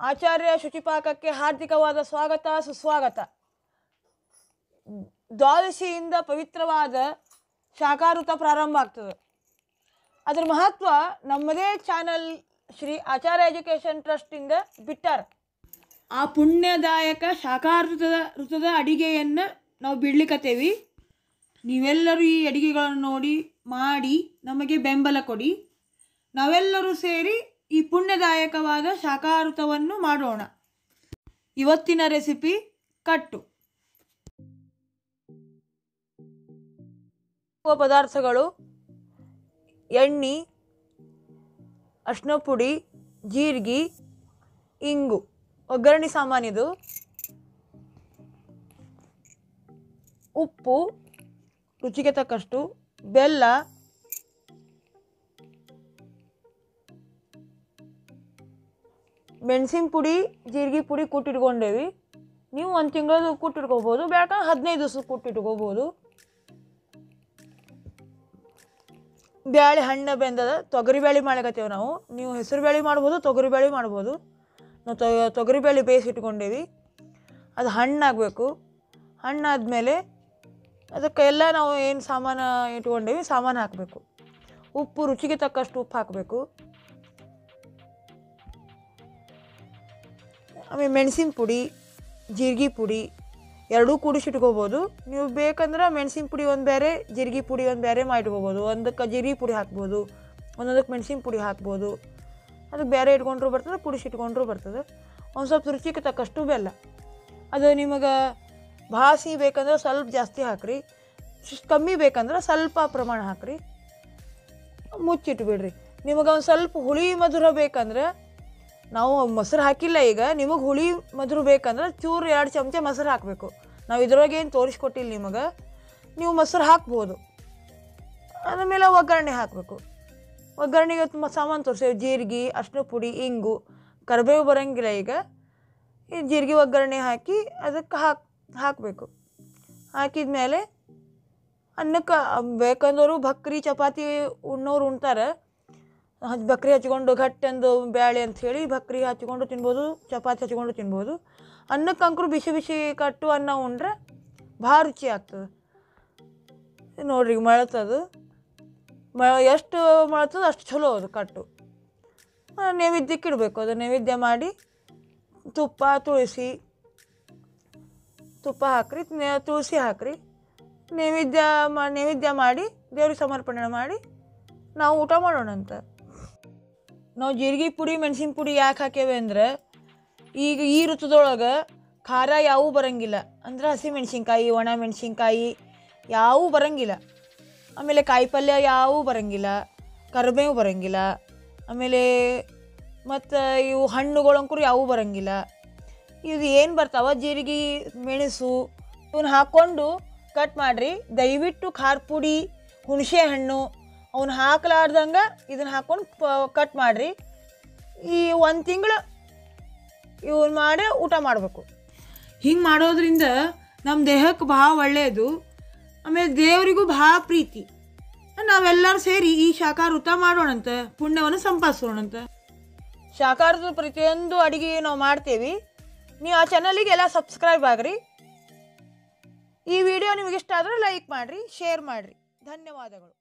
ಆಚಾರ್ಯ ಶುಚಿಪಾಕಕ್ಕೆ ಹಾರ್ದಿಕವಾದ ಸ್ವಾಗತ ಸುಸ್ವಾಗತ ದ್ವಾದಶಿಯಿಂದ ಪವಿತ್ರವಾದ ಶಾಖಾಋತ ಪ್ರಾರಂಭ ಆಗ್ತದೆ ಅದರ ಮಹತ್ವ ನಮ್ಮದೇ ಚಾನಲ್ ಶ್ರೀ ಆಚಾರ್ಯ ಎಜುಕೇಷನ್ ಟ್ರಸ್ಟಿಂದ ಬಿಟ್ಟಾರ ಆ ಪುಣ್ಯದಾಯಕ ಶಾಖಾಋತದ ಋತುದ ಅಡಿಗೆಯನ್ನು ನಾವು ಬಿಡ್ಲಿಕ್ಕತ್ತೇವಿ ನೀವೆಲ್ಲರೂ ಈ ಅಡಿಗೆಗಳನ್ನು ನೋಡಿ ಮಾಡಿ ನಮಗೆ ಬೆಂಬಲ ಕೊಡಿ ನಾವೆಲ್ಲರೂ ಸೇರಿ ಈ ಪುಣ್ಯದಾಯಕವಾದ ಶಾಖಾಋತವನ್ನು ಮಾಡೋಣ ಇವತ್ತಿನ ರೆಸಿಪಿ ಕಟ್ಟು ಉಪ ಪದಾರ್ಥಗಳು ಎಣ್ಣೆ ಅರ್ಶಿನ ಪುಡಿ ಜೀರಿಗೆ ಇಂಗು ಒಗ್ಗರಣೆ ಸಾಮಾನಿದು ಉಪ್ಪು ರುಚಿಗೆ ತಕ್ಕಷ್ಟು ಬೆಲ್ಲ ಮೆಣಸಿನ ಪುಡಿ ಜೀರಿಗೆ ಪುಡಿ ಕುಟ್ಟಿಟ್ಕೊಂಡೇವಿ ನೀವು ಒಂದು ತಿಂಗಳದು ಕುಟ್ಟಿಟ್ಕೋಬೋದು ಬೇಕಂದ್ರೆ ಹದಿನೈದು ದಿವಸ ಕುಟ್ಟಿಟ್ಕೋಬೋದು ಬ್ಯಾಳೆ ಹಣ್ಣು ಬೆಂದದ ತೊಗರಿ ಬೇಳೆ ಮಾಡ್ಲಕತ್ತೇವೆ ನಾವು ನೀವು ಹೆಸರು ಬೇಳೆ ಮಾಡ್ಬೋದು ತೊಗರಿ ಬೇಳೆ ಮಾಡ್ಬೋದು ನಾವು ತೊಗರಿ ಬೇಳೆ ಬೇಯಿಸಿ ಇಟ್ಕೊಂಡೇವಿ ಅದು ಹಣ್ಣಾಗಬೇಕು ಹಣ್ಣಾದಮೇಲೆ ಅದಕ್ಕೆ ಎಲ್ಲ ನಾವು ಏನು ಸಾಮಾನು ಇಟ್ಕೊಂಡೇವಿ ಸಾಮಾನು ಹಾಕಬೇಕು ಉಪ್ಪು ರುಚಿಗೆ ತಕ್ಕಷ್ಟು ಉಪ್ಪು ಹಾಕಬೇಕು ಆಮೇಲೆ ಮೆಣಸಿನ ಪುಡಿ ಜೀರಿಗೆ ಪುಡಿ ಎರಡೂ ಕೂಡಿಸಿಟ್ಕೋಬೋದು ನೀವು ಬೇಕಂದ್ರೆ ಮೆಣಸಿನ ಪುಡಿ ಒಂದು ಬೇರೆ ಜೀರಿಗೆ ಪುಡಿ ಒಂದು ಬೇರೆ ಮಾಡಿಟ್ಕೋಬೋದು ಒಂದಕ್ಕೆ ಜೀರಿಗೆ ಪುಡಿ ಹಾಕ್ಬೋದು ಒಂದೊಂದಕ್ಕೆ ಮೆಣಸಿನ ಪುಡಿ ಹಾಕ್ಬೋದು ಅದಕ್ಕೆ ಬೇರೆ ಇಟ್ಕೊಂಡ್ರೂ ಬರ್ತದೆ ಪುಡಿಸಿಟ್ಕೊಂಡ್ರೂ ಬರ್ತದೆ ಒಂದು ಸ್ವಲ್ಪ ರುಚಿಗೆ ತಕ್ಕಷ್ಟು ಬೆಲ್ಲ ಅದು ನಿಮಗೆ ಭಾಳ ಸಿಹಿ ಬೇಕಂದ್ರೆ ಸ್ವಲ್ಪ ಜಾಸ್ತಿ ಹಾಕ್ರಿ ಶ್- ಕಮ್ಮಿ ಬೇಕಂದ್ರೆ ಸ್ವಲ್ಪ ಪ್ರಮಾಣ ಹಾಕ್ರಿ ಮುಚ್ಚಿಟ್ಬಿಡ್ರಿ ನಿಮಗೆ ಒಂದು ಸ್ವಲ್ಪ ಹುಳಿ ಮಧುರ ಬೇಕಂದ್ರೆ ನಾವು ಮೊಸರು ಹಾಕಿಲ್ಲ ಈಗ ನಿಮಗೆ ಹುಳಿ ಮಧುರ ಬೇಕಂದ್ರೆ ಚೂರು ಎರಡು ಚಮಚ ಮೊಸರು ಹಾಕಬೇಕು ನಾವು ಇದ್ರೊಳಗೆ ಏನು ತೋರಿಸ್ಕೊಟ್ಟಿಲ್ಲ ನಿಮಗೆ ನೀವು ಮೊಸರು ಹಾಕ್ಬೋದು ಅದ್ರ ಮೇಲೆ ಒಗ್ಗರಣೆ ಹಾಕಬೇಕು ಒಗ್ಗರಣೆಗೆ ತುಂಬ ಸಾಮಾನು ತೋರಿಸ್ತೇವೆ ಜೀರಿಗೆ ಅರ್ಶಿನ ಪುಡಿ ಇಂಗು ಕರಿಬೇವು ಬರೋಂಗಿಲ್ಲ ಈಗ ಈ ಜೀರಿಗೆ ಒಗ್ಗರಣೆ ಹಾಕಿ ಅದಕ್ಕೆ ಹಾಕಿ ಹಾಕಬೇಕು ಹಾಕಿದ ಮೇಲೆ ಅನ್ನಕ್ಕೆ ಬೇಕಂದವರು ಭಕ್ರಿ ಚಪಾತಿ ಉಣ್ಣೋರು ಉಣ್ತಾರೆ ಹಚ್ ಬಕ್ರಿ ಹಚ್ಕೊಂಡು ಗಟ್ಟಂದು ಬ್ಯಾಳೆ ಅಂತ ಹೇಳಿ ಬಕ್ರಿ ಹಚ್ಕೊಂಡು ತಿನ್ಬೋದು ಚಪಾತಿ ಹಚ್ಕೊಂಡು ತಿನ್ಬೋದು ಅನ್ನಕ್ಕೆ ಅಂಕರು ಬಿಸಿ ಬಿಸಿ ಕಟ್ಟು ಅನ್ನ ಉಂಡ್ರೆ ಭಾಳ ರುಚಿ ಆಗ್ತದೆ ನೋಡ್ರಿ ಈಗ ಮಳತದು ಮ ಎಷ್ಟು ಮಳತದ ಅಷ್ಟು ಚಲೋ ಅದು ಕಟ್ಟು ಆ, ನೈವೇದ್ಯಕ್ಕೆ ಇಡಬೇಕು ಅದು ನೈವೇದ್ಯ ಮಾಡಿ ತುಪ್ಪ ತುಳಸಿ ತುಪ್ಪ ಹಾಕ್ರಿ ನೆ- ತುಳಸಿ ಹಾಕ್ರಿ ನೈವೇದ್ಯ ಮಾ ನೈವೇದ್ಯ ಮಾಡಿ ದೇವ್ರಿಗೆ ಸಮರ್ಪಣೆ ಮಾಡಿ ನಾವು ಊಟ ಮಾಡೋಣಂತ ನಾವು ಜೀರಿಗೆ ಪುಡಿ ಮೆಣಸಿನ ಪುಡಿ ಯಾಕೆ ಹಾಕ್ಯವೆ ಅಂದ್ರೆ ಈಗ ಈ ಋತುದೊಳಗೆ ಖಾರ ಯಾವೂ ಬರಂಗಿಲ್ಲ ಅಂದ್ರೆ ಹಸಿ ಮೆಣಸಿನ್ಕಾಯಿ ಒಣ ಮೆಣಸಿನ್ಕಾಯಿ ಯಾವೂ ಬರಂಗಿಲ್ಲ ಆಮೇಲೆ ಕಾಯಿ ಪಲ್ಯ ಯಾವೂ ಬರಂಗಿಲ್ಲ ಕರಿಬೇವು ಬರಂಗಿಲ್ಲ ಆಮೇಲೆ ಮತ್ತು ಇವು ಹಣ್ಣುಗಳಂಕರು ಯಾವೂ ಬರಂಗಿಲ್ಲ ಇದು ಏನು ಬರ್ತಾವ ಜೀರಿಗೆ ಮೆಣಸು ಇವನ್ನ ಹಾಕ್ಕೊಂಡು ಕಟ್ ಮಾಡಿರಿ ದಯವಿಟ್ಟು ಖಾರ ಪುಡಿ ಹುಣಸೆ ಹಣ್ಣು ಅವನ್ನ ಹಾಕ್ಲಾರ್ದಂಗೆ ಇದನ್ನ ಹಾಕ್ಕೊಂಡು ಕಟ್ ಮಾಡಿರಿ ಈ ಒಂದು ತಿಂಗಳು ಇವನ್ನ ಮಾಡಿ ಊಟ ಮಾಡಬೇಕು ಹಿಂಗೆ ಮಾಡೋದ್ರಿಂದ ನಮ್ಮ ದೇಹಕ್ಕೆ ಭಾಳ ಒಳ್ಳೆಯದು ಆಮೇಲೆ ದೇವರಿಗೂ ಭಾಳ ಪ್ರೀತಿ ನಾವೆಲ್ಲರೂ ಸೇರಿ ಈ ಶಾಖಾಹಾರ ಊಟ ಮಾಡೋಣಂತ ಪುಣ್ಯವನ್ನು ಸಂಪಾದಿಸೋಣಂತ ಶಾಖಾಹಾರದ ಪ್ರತಿಯೊಂದು ಅಡುಗೆ ನಾವು ಮಾಡ್ತೇವೆ ನೀವು ಆ ಚಾನಲಿಗೆ ಎಲ್ಲ ಸಬ್ಸ್ಕ್ರೈಬ್ ಆಗ್ರಿ ಈ ವಿಡಿಯೋ ನಿಮಗೆ ಇಷ್ಟ ಆದರೆ ಲೈಕ್ ಮಾಡಿರಿ ಶೇರ್ ಮಾಡಿರಿ ಧನ್ಯವಾದಗಳು